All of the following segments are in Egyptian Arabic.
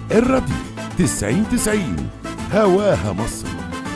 الراديو تسعين تسعين هواها مصر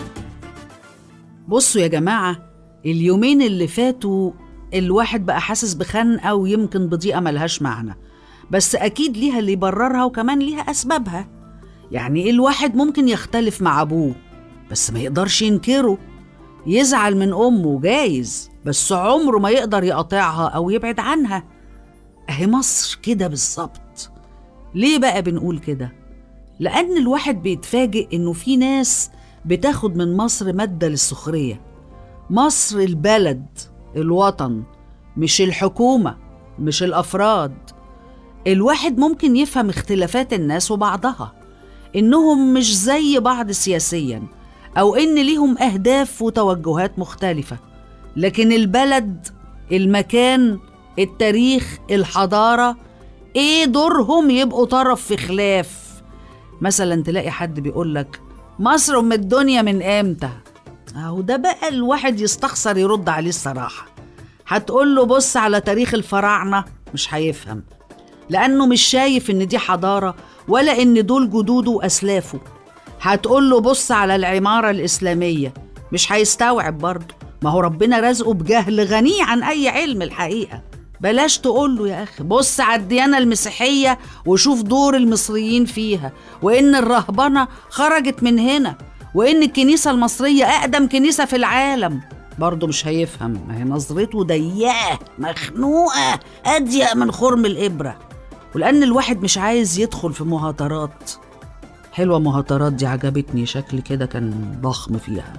بصوا يا جماعة اليومين اللي فاتوا الواحد بقى حاسس بخنقة ويمكن بضيقة ملهاش معنى بس أكيد ليها اللي يبررها وكمان ليها أسبابها يعني الواحد ممكن يختلف مع أبوه بس ما يقدرش ينكره يزعل من أمه جايز بس عمره ما يقدر يقاطعها أو يبعد عنها أهي مصر كده بالظبط ليه بقى بنقول كده؟ لأن الواحد بيتفاجئ إنه في ناس بتاخد من مصر مادة للسخرية مصر البلد الوطن مش الحكومة مش الأفراد الواحد ممكن يفهم اختلافات الناس وبعضها إنهم مش زي بعض سياسيا أو إن ليهم أهداف وتوجهات مختلفة لكن البلد المكان التاريخ الحضارة إيه دورهم يبقوا طرف في خلاف مثلا تلاقي حد بيقول لك مصر ام الدنيا من امتى اهو ده بقى الواحد يستخسر يرد عليه الصراحه هتقول له بص على تاريخ الفراعنه مش هيفهم لانه مش شايف ان دي حضاره ولا ان دول جدوده واسلافه هتقول له بص على العماره الاسلاميه مش هيستوعب برضه ما هو ربنا رزقه بجهل غني عن اي علم الحقيقه بلاش تقول له يا اخي بص على الديانه المسيحيه وشوف دور المصريين فيها وان الرهبنه خرجت من هنا وان الكنيسه المصريه اقدم كنيسه في العالم برضه مش هيفهم ما هي نظرته ضيقه مخنوقه اضيق من خرم الابره ولان الواحد مش عايز يدخل في مهاترات حلوه مهاترات دي عجبتني شكل كده كان ضخم فيها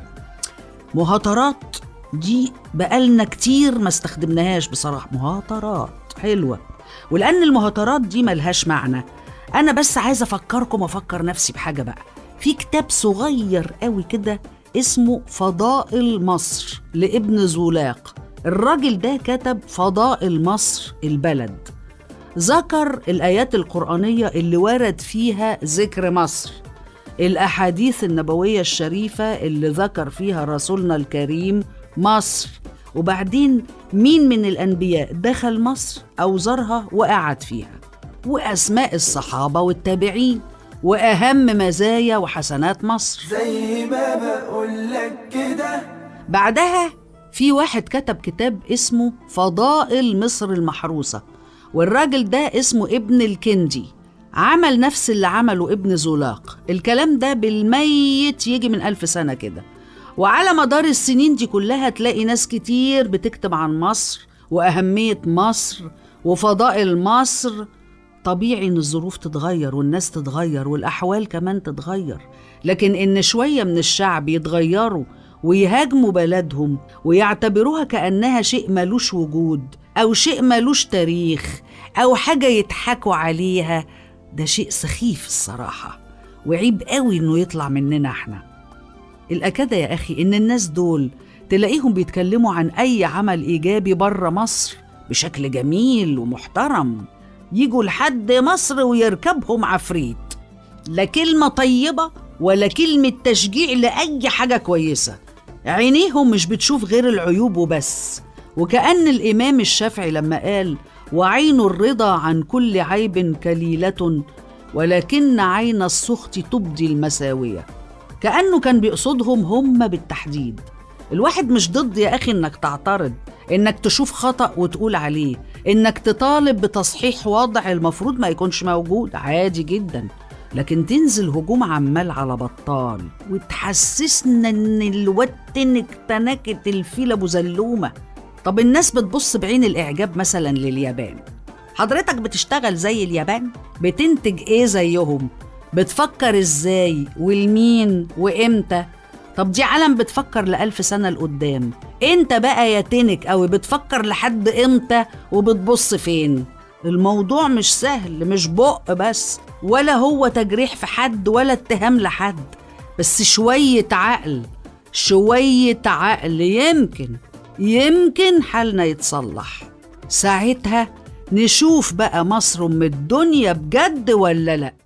مهاترات دي بقالنا كتير ما استخدمناهاش بصراحة مهاترات حلوة ولأن المهاترات دي ملهاش معنى أنا بس عايزة أفكركم أفكر نفسي بحاجة بقى في كتاب صغير قوي كده اسمه فضائل مصر لابن زولاق الراجل ده كتب فضائل مصر البلد ذكر الآيات القرآنية اللي ورد فيها ذكر مصر الأحاديث النبوية الشريفة اللي ذكر فيها رسولنا الكريم مصر وبعدين مين من الأنبياء دخل مصر أو زارها وقعد فيها وأسماء الصحابة والتابعين وأهم مزايا وحسنات مصر زي ما بقولك كده بعدها في واحد كتب كتاب اسمه فضائل مصر المحروسة والراجل ده اسمه ابن الكندي عمل نفس اللي عمله ابن زولاق الكلام ده بالميت يجي من ألف سنة كده وعلى مدار السنين دي كلها تلاقي ناس كتير بتكتب عن مصر وأهمية مصر وفضائل مصر طبيعي إن الظروف تتغير والناس تتغير والأحوال كمان تتغير لكن إن شوية من الشعب يتغيروا ويهاجموا بلدهم ويعتبروها كأنها شيء ملوش وجود أو شيء ملوش تاريخ أو حاجة يضحكوا عليها ده شيء سخيف الصراحة وعيب قوي إنه يطلع مننا إحنا الأكاد يا أخي إن الناس دول تلاقيهم بيتكلموا عن أي عمل إيجابي بره مصر بشكل جميل ومحترم يجوا لحد مصر ويركبهم عفريت لا كلمة طيبة ولا كلمة تشجيع لأي حاجة كويسة عينيهم مش بتشوف غير العيوب وبس وكأن الإمام الشافعي لما قال وعين الرضا عن كل عيب كليلة ولكن عين السخط تبدي المساوية كأنه كان بيقصدهم هم بالتحديد الواحد مش ضد يا أخي إنك تعترض إنك تشوف خطأ وتقول عليه إنك تطالب بتصحيح وضع المفروض ما يكونش موجود عادي جدا لكن تنزل هجوم عمال على بطال وتحسسنا إن الواد تنك تنكت الفيل أبو زلومة طب الناس بتبص بعين الإعجاب مثلا لليابان حضرتك بتشتغل زي اليابان بتنتج إيه زيهم بتفكر إزاي والمين وإمتى طب دي عالم بتفكر لألف سنة لقدام انت بقى يا تنك أو بتفكر لحد امتى وبتبص فين الموضوع مش سهل مش بق بس ولا هو تجريح في حد ولا اتهام لحد بس شوية عقل شوية عقل يمكن يمكن حالنا يتصلح ساعتها نشوف بقى مصر ام الدنيا بجد ولا لأ